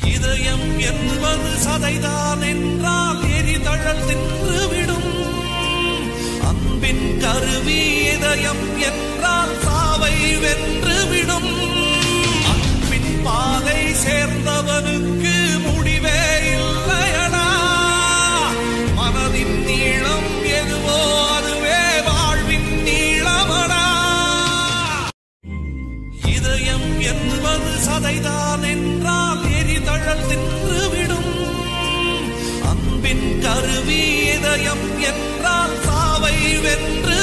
இதயம் என்பது சதைதான் என்றால் எரிதழல் தின்றுவிடும் அன்பின் கருவி இதயம் என்றால் சாவை வென்றுவிடும் அன்பின் பாதை சேர்ந்தவனுக்கு முடிவே இல்லையடா மனதின் நீளம் எதுவோ அதுவே வாழ்வின் நீளமடா இதயம் என்பது சதைதான் என்றால் எரிதழல் தின்றுவிடும் அன்பின் கருவி இதயம் என்றால் சாவை வென்று